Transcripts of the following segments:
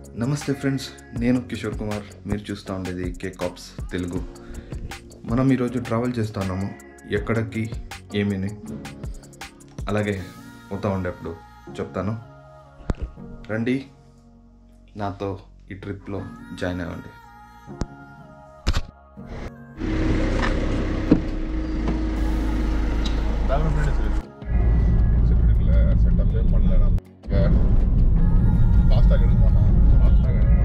నమస్తే ఫ్రెండ్స్ నేను కిషోర్ కుమార్ మీరు చూస్తూ ఉండేది కే కాప్స్ తెలుగు మనం ఈరోజు ట్రావెల్ చేస్తున్నాము ఎక్కడికి ఏమీని అలాగే పోతా ఉండేప్పుడు చెప్తాను రండి నాతో ఈ ట్రిప్లో జాయిన్ అవ్వండి ഡെവലപ്മെന്റ് സെക്യൂരിറ്റിയിലെ സെറ്റപ്പ് പണിയണം ഫാസ്റ്റാಗಿ എടുക്കണം ഫാസ്റ്റാಗಿ എടുക്കണം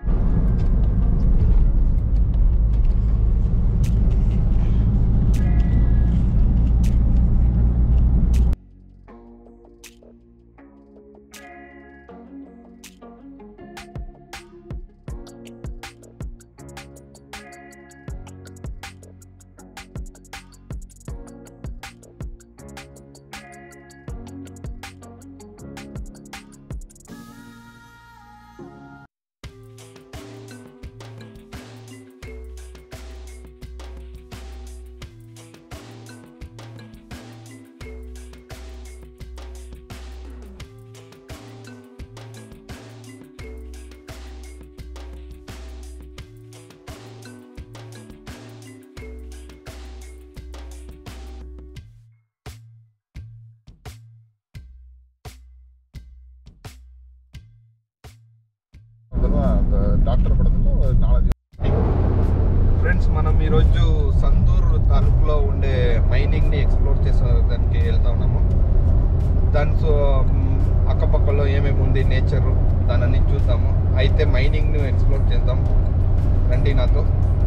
డాక్టర్ పడతలో నాలెడ్జ్ ఫ్రెండ్స్ మనం ఈరోజు సందూర్ తాలూకులో ఉండే మైనింగ్ని ఎక్స్ప్లోర్ చేసేదానికి వెళ్తా ఉన్నాము దాని సో మ్, అక్కపక్కలో ఏమేమి ఉంది నేచర్ దానన్నీ చూద్దాము అయితే మైనింగ్ని ఎక్స్ప్లోర్ చేద్దాం రండి నాతో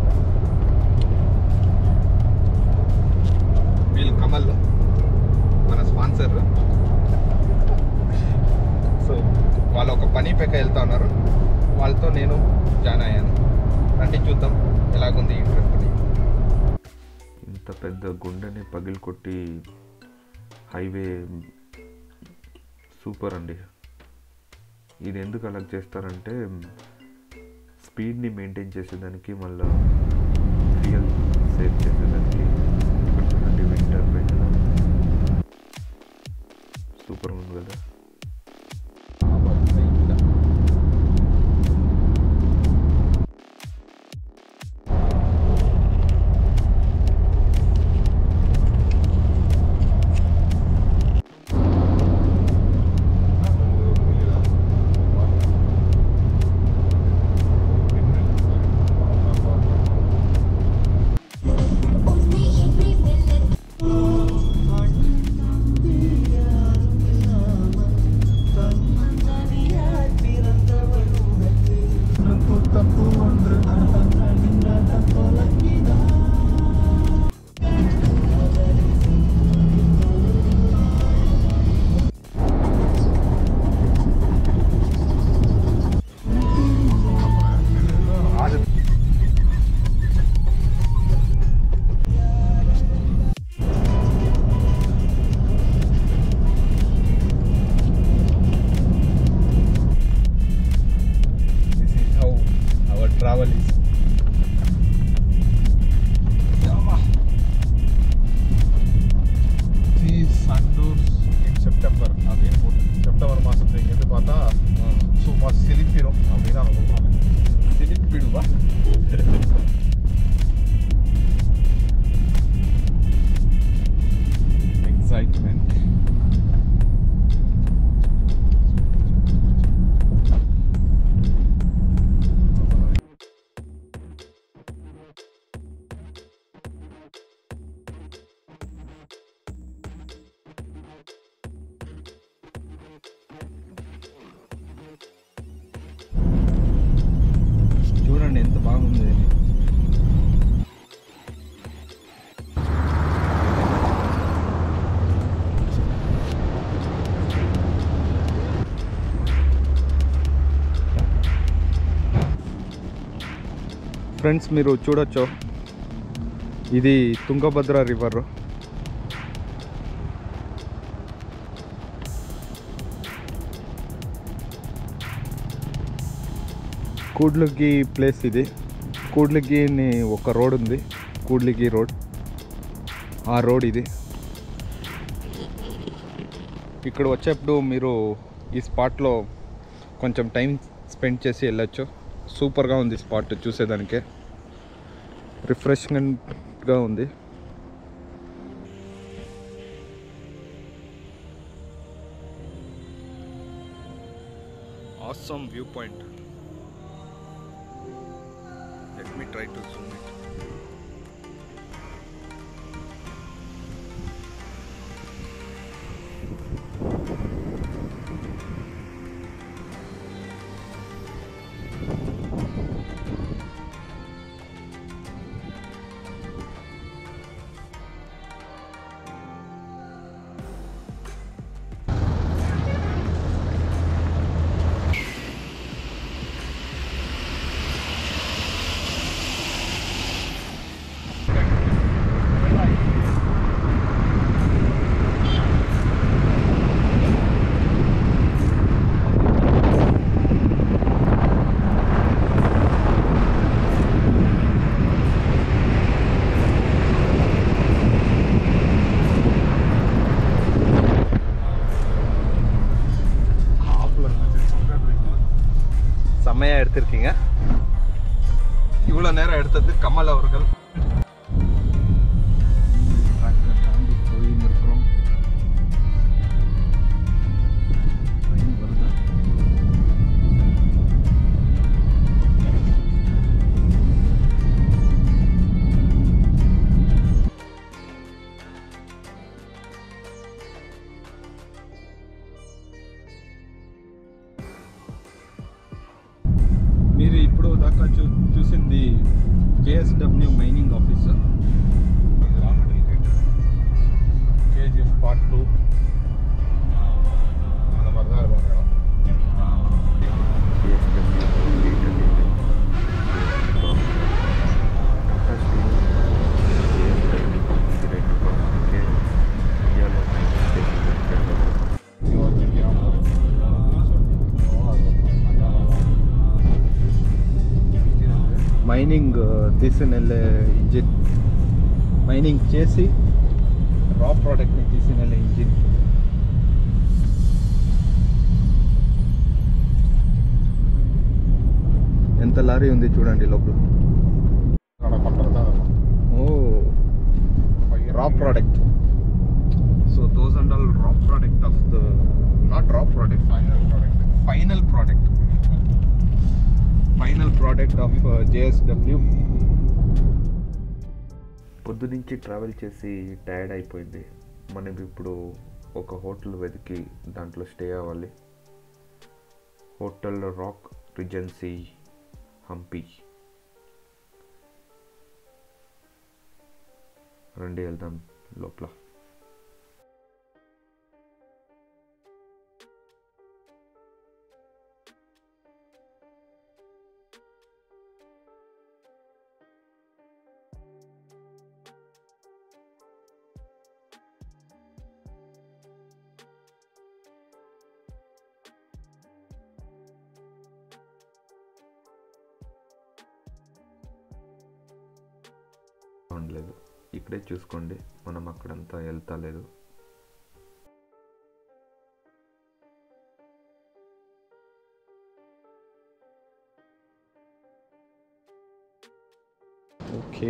వీళ్ళు కమల్ మన స్పాన్సర్ సో వాళ్ళు ఒక పని పెక్క వెళ్తా ఉన్నారు వాళ్ళతో నేను జాయిన్ అయ్యాను రండి చూద్దాం ఎలాగుంది ఈ ట్రిప్ అని ఇంత పెద్ద గుండెని పగిలి కొట్టి హైవే సూపర్ అండి ఇది ఎందుకు అలా చేస్తారంటే స్పీడ్ని మెయింటైన్ చేసేదానికి మళ్ళీ ఫ్యూయల్ సేవ్ చేసేదానికి ఇక్కడ చూడండి వింటర్ పెట్టిన సూపర్ ఉంది కదా This is how our travel is. Sandur's in September அப்படின்னு போட்டு செப்டம்பர் மாசத்துல இங்கேருந்து பார்த்தா சும்மா சிலிப்பிடும் அப்படின்னு அவங்க சொல்றாங்க சிலிப்பிடுவா எக்ஸைட்மெண்ட் చూడండి ఎంత బాగుంది అని ఫ్రెండ్స్ మీరు చూడొచ్చు ఇది తుంగభద్ర రివర్ కూడ్లిగి ప్లేస్ ఇది కూడ్లిగిని ఒక రోడ్ ఉంది కూడ్లిగి రోడ్ ఆ రోడ్ ఇది ఇక్కడ వచ్చేప్పుడు మీరు ఈ స్పాట్లో కొంచెం టైం స్పెండ్ చేసి వెళ్ళొచ్చు సూపర్గా ఉంది స్పాట్ చూసేదానికే రిఫ్రెష్మెంట్గా ఉంది awesome viewpoint. Let me try to zoom it. செம்மையாக எடுத்திருக்கீங்க இவ்வளோ நேரம் எடுத்தது கமல் அவர்கள் தாண்டி போயின்னு இருக்கிறோம் Train வருதா? మీరు ఇప్పుడు దాకా చూ చూసింది JSW mining officer KGF part two அந்த மாதிரி தான் இருக்கும் இடம் మైనింగ్ తీసినెళ్ళే ఇంజిన్ మైనింగ్ చేసి రా ప్రోడక్ట్ని తీసినెళ్ళే ఇంజిన్ ఎంత లారీ ఉంది చూడండి లోపల அక్కడ பண்ணுறது தான் oh raw product so those and all raw product of the not raw product final product final product final product of JSW పొద్దు నుంచి ట్రావెల్ చేసి టైర్డ్ అయిపోయింది మనం ఇప్పుడు ఒక హోటల్ వెతికి దాంట్లో స్టే అవ్వాలి హోటల్ రాక్ రిజెన్సీ హంపి రండి వెళ్దాం లోపల ఉండలేదు ఇక్కడే చూసుకోండి మనం అక్కడంతా వెళ్తా లేదు ఓకే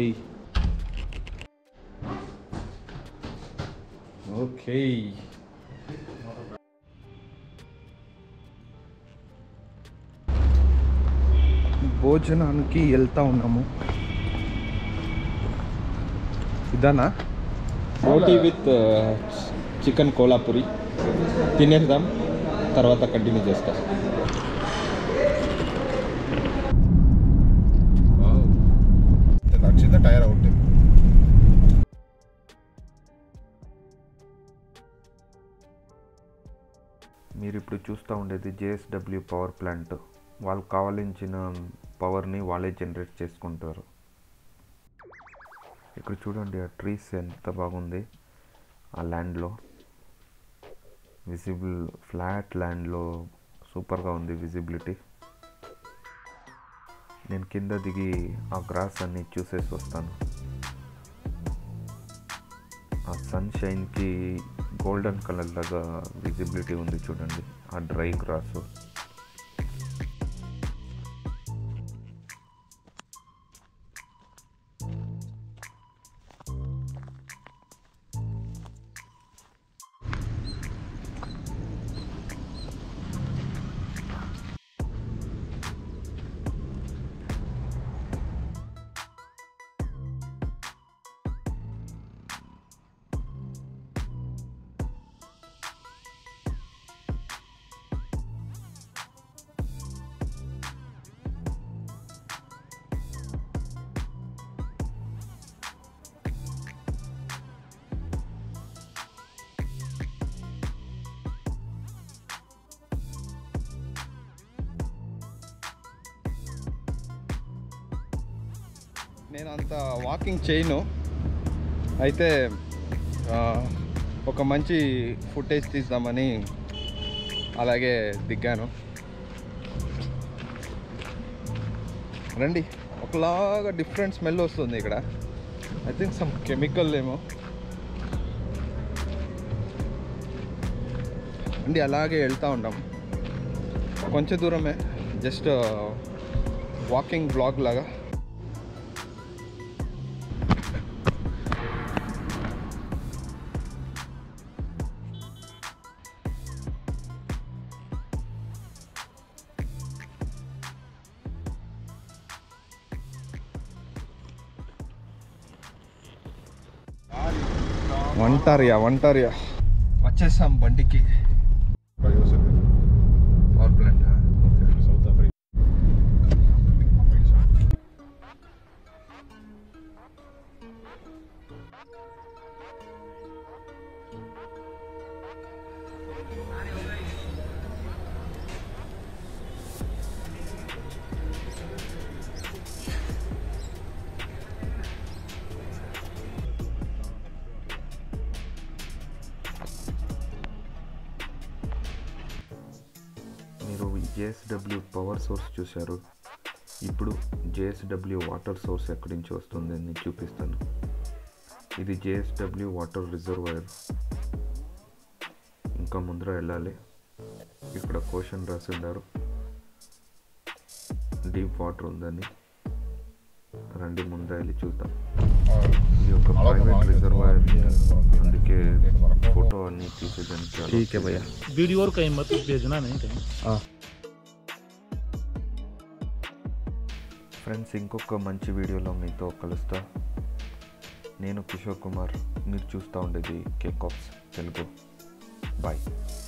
ఓకే భోజనానికి వెళ్తా ఉన్నాము ఇదానా రోటీ విత్ చికెన్ కోలాపురి తినేద్దాం తర్వాత కంటిన్యూ చేస్తాం நடிச்சு டயர் அவுட்டு మీరు ఇప్పుడు చూస్తూ ఉండేది జేఎస్డబ్ల్యూ పవర్ ప్లాంట్ వాళ్ళకి కావాల్సిన పవర్ని వాళ్ళే జనరేట్ చేసుకుంటారు ఇక్కడ చూడండి ఆ ట్రీస్ ఎంత బాగుంది ఆ ల్యాండ్లో విజిబుల్ ఫ్లాట్ ల్యాండ్లో సూపర్గా ఉంది విజిబిలిటీ నేను కింద దిగి ఆ గ్రాస్ అన్ని చూసేసి వస్తాను ఆ సన్ షైన్కి గోల్డెన్ కలర్ లాగా విజిబిలిటీ ఉంది చూడండి ఆ డ్రై గ్రాస్ నేను అంత వాకింగ్ చేయను అయితే ఆ, ఒక మంచి ఫుటేజ్ తీద్దామని అలాగే దిగాను రండి ఒకలాగా డిఫరెంట్ స్మెల్ వస్తుంది ఇక్కడ ఐ థింక్ సమ్ కెమికల్ ఏమో అండి అలాగే వెళ్తూ ఉంటాం కొంచెం దూరమే జస్ట్ వాకింగ్ బ్లాగ్ లాగా ఒంటారియా ఒంటారియా వచ్చేసాం బండికి పవర్ ప్లాంట్ సౌత్ ఆఫ్రికా మీరు జేఎస్డబ్ల్యూ పవర్ సోర్స్ చూశారు ఇప్పుడు జేఎస్డబ్ల్యూ వాటర్ సోర్స్ ఎక్కడి నుంచి వస్తుందని చూపిస్తాను ఇది జేఎస్డబ్ల్యూ వాటర్ రిజర్వాయర్ ఇంకా ముందర వెళ్ళాలి ఇక్కడ క్వశ్చన్ రాసి ఉన్నారు డీప్ వాటర్ ఉందని రండి ముందర వెళ్ళి చూద్దాం ఇది ఒక ప్రైవేట్ రిజర్వాయర్ అందుకే ఫోటో అన్ని తీసేదానికి allow ठीक है भैया वीडियो और कहीं मत भेजना नहीं कहीं ఫ్రెండ్స్ ఇంకొక మంచి వీడియోలో మీతో కలుస్తా నేను కిషోర్ కుమార్ మీరు చూస్తూ ఉండేది కేకాప్స్ తెలుగు బాయ్